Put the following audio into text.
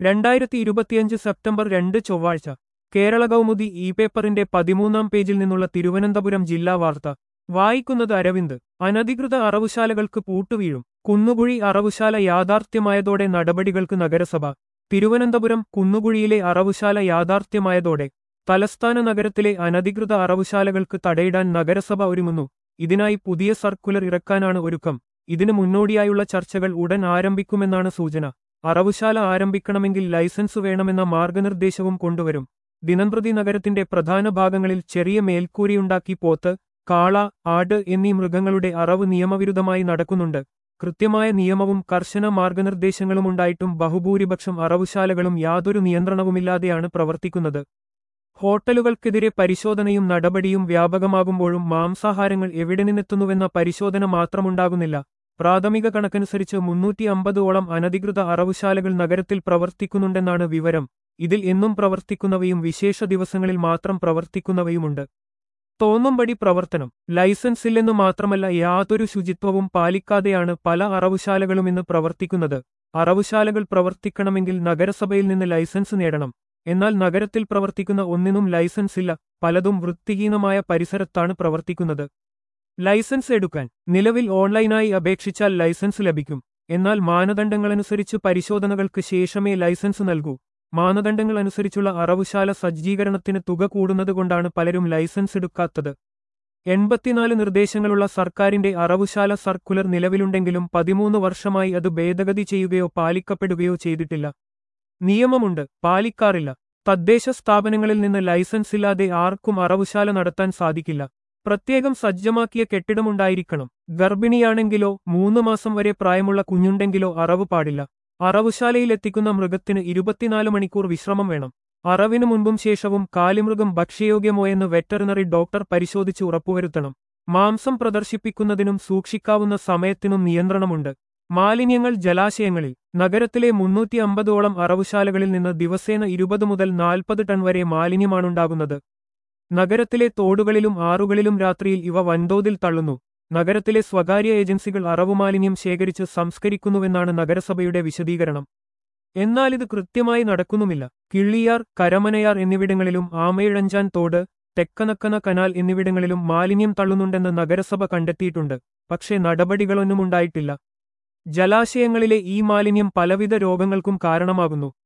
രണ്ടായിരത്തി ഇരുപത്തിയഞ്ച് സെപ്റ്റംബർ രണ്ട് ചൊവ്വാഴ്ച കേരള കൗമുദി ഇ പേപ്പറിന്റെ പതിമൂന്നാം പേജിൽ നിന്നുള്ള തിരുവനന്തപുരം ജില്ലാ വാർത്ത വായിക്കുന്നത് അരവിന്ദ് അനധികൃത അറവുശാലകൾക്ക് പൂട്ടുവീഴും കുന്നുകുഴി അറവുശാല യാഥാർത്ഥ്യമായതോടെ നടപടികൾക്ക് നഗരസഭ തിരുവനന്തപുരം കുന്നുകുഴിയിലെ അറവുശാല യാഥാർത്ഥ്യമായതോടെ തലസ്ഥാന നഗരത്തിലെ അനധികൃത അറവുശാലകൾക്ക് തടയിടാൻ നഗരസഭ ഒരുങ്ങുന്നു ഇതിനായി പുതിയ സർക്കുലർ ഇറക്കാനാണ് ഒരുക്കം ഇതിനു മുന്നോടിയായുള്ള ചർച്ചകൾ ഉടൻ ആരംഭിക്കുമെന്നാണ് സൂചന അറവുശാല ആരംഭിക്കണമെങ്കിൽ ലൈസൻസ് വേണമെന്ന മാർഗനിർദ്ദേശവും കൊണ്ടുവരും ദിനംപ്രതി നഗരത്തിന്റെ പ്രധാന ഭാഗങ്ങളിൽ ചെറിയ മേൽക്കൂരിയുണ്ടാക്കി പോത്ത് കാള ആട് എന്നീ മൃഗങ്ങളുടെ അറവ് നിയമവിരുദ്ധമായി നടക്കുന്നുണ്ട് കൃത്യമായ നിയമവും കർശന മാർഗനിർദ്ദേശങ്ങളുമുണ്ടായിട്ടും ബഹുഭൂരിപക്ഷം അറവുശാലകളും യാതൊരു നിയന്ത്രണവുമില്ലാതെയാണ് പ്രവർത്തിക്കുന്നത് ഹോട്ടലുകൾക്കെതിരെ പരിശോധനയും നടപടിയും വ്യാപകമാകുമ്പോഴും മാംസാഹാരങ്ങൾ എവിടെ നിന്നെത്തുന്നുവെന്ന പരിശോധന മാത്രമുണ്ടാകുന്നില്ല പ്രാഥമിക കണക്കനുസരിച്ച് മുന്നൂറ്റി അമ്പതോളം അനധികൃത അറവുശാലകൾ നഗരത്തിൽ പ്രവർത്തിക്കുന്നുണ്ടെന്നാണ് വിവരം ഇതിൽ എന്നും പ്രവർത്തിക്കുന്നവയും വിശേഷ ദിവസങ്ങളിൽ മാത്രം പ്രവർത്തിക്കുന്നവയുമുണ്ട് തോന്നുംപടി പ്രവർത്തനം ലൈസൻസ് ഇല്ലെന്നു മാത്രമല്ല യാതൊരു ശുചിത്വവും പാലിക്കാതെയാണ് പല അറവുശാലകളും ഇന്ന് പ്രവർത്തിക്കുന്നത് അറവുശാലകൾ പ്രവർത്തിക്കണമെങ്കിൽ നഗരസഭയിൽ നിന്ന് ലൈസൻസ് നേടണം എന്നാൽ നഗരത്തിൽ പ്രവർത്തിക്കുന്ന ഒന്നിനും ലൈസൻസ് ഇല്ല പലതും വൃത്തിഹീനമായ പരിസരത്താണ് പ്രവർത്തിക്കുന്നത് ലൈസൻസ് എടുക്കാൻ നിലവിൽ ഓൺലൈനായി അപേക്ഷിച്ചാൽ ലൈസൻസ് ലഭിക്കും എന്നാൽ മാനദണ്ഡങ്ങളനുസരിച്ച് പരിശോധനകൾക്ക് ശേഷമേ ലൈസൻസ് നൽകൂ മാനദണ്ഡങ്ങൾ അനുസരിച്ചുള്ള അറവുശാല സജ്ജീകരണത്തിന് തുക കൂടുന്നതുകൊണ്ടാണ് പലരും ലൈസൻസ് എടുക്കാത്തത് എൺപത്തിനാല് നിർദ്ദേശങ്ങളുള്ള സർക്കാരിന്റെ അറവുശാല സർക്കുലർ നിലവിലുണ്ടെങ്കിലും പതിമൂന്ന് വർഷമായി അത് ഭേദഗതി ചെയ്യുകയോ പാലിക്കപ്പെടുകയോ ചെയ്തിട്ടില്ല നിയമമുണ്ട് പാലിക്കാറില്ല തദ്ദേശ സ്ഥാപനങ്ങളിൽ നിന്ന് ലൈസൻസ് ഇല്ലാതെ ആർക്കും അറവുശാല നടത്താൻ സാധിക്കില്ല പ്രത്യേകം സജ്ജമാക്കിയ കെട്ടിടമുണ്ടായിരിക്കണം ഗർഭിണിയാണെങ്കിലോ മൂന്ന് മാസം വരെ പ്രായമുള്ള കുഞ്ഞുണ്ടെങ്കിലോ അറവ് പാടില്ല അറവുശാലയിൽ എത്തിക്കുന്ന മൃഗത്തിന് ഇരുപത്തിനാല് മണിക്കൂർ വിശ്രമം വേണം അറവിനു മുൻപും ശേഷവും കാലിമൃഗം ഭക്ഷ്യയോഗ്യമോ എന്ന് വെറ്ററിനറി ഡോക്ടർ പരിശോധിച്ച് ഉറപ്പുവരുത്തണം മാംസം പ്രദർശിപ്പിക്കുന്നതിനും സൂക്ഷിക്കാവുന്ന സമയത്തിനും നിയന്ത്രണമുണ്ട് മാലിന്യങ്ങൾ ജലാശയങ്ങളിൽ നഗരത്തിലെ മുന്നൂറ്റി അമ്പതോളം അറവുശാലകളിൽ നിന്ന് ദിവസേന ഇരുപത് മുതൽ നാൽപ്പത് ടൺ വരെ മാലിന്യമാണുണ്ടാകുന്നത് നഗരത്തിലെ തോടുകളിലും ആറുകളിലും രാത്രിയിൽ ഇവ വൻതോതിൽ തള്ളുന്നു നഗരത്തിലെ സ്വകാര്യ ഏജൻസികൾ അറവുമാലിന്യം ശേഖരിച്ച് സംസ്കരിക്കുന്നുവെന്നാണ് നഗരസഭയുടെ വിശദീകരണം എന്നാൽ ഇത് കൃത്യമായി നടക്കുന്നുമില്ല കിള്ളിയാർ കരമനയാർ എന്നിവിടങ്ങളിലും ആമയിഴഞ്ചാൻ തോട് തെക്കനക്കന കനാൽ എന്നിവിടങ്ങളിലും മാലിന്യം തള്ളുന്നുണ്ടെന്ന് നഗരസഭ കണ്ടെത്തിയിട്ടുണ്ട് പക്ഷേ നടപടികളൊന്നുമുണ്ടായിട്ടില്ല ജലാശയങ്ങളിലെ ഈ മാലിന്യം പലവിധ രോഗങ്ങൾക്കും കാരണമാകുന്നു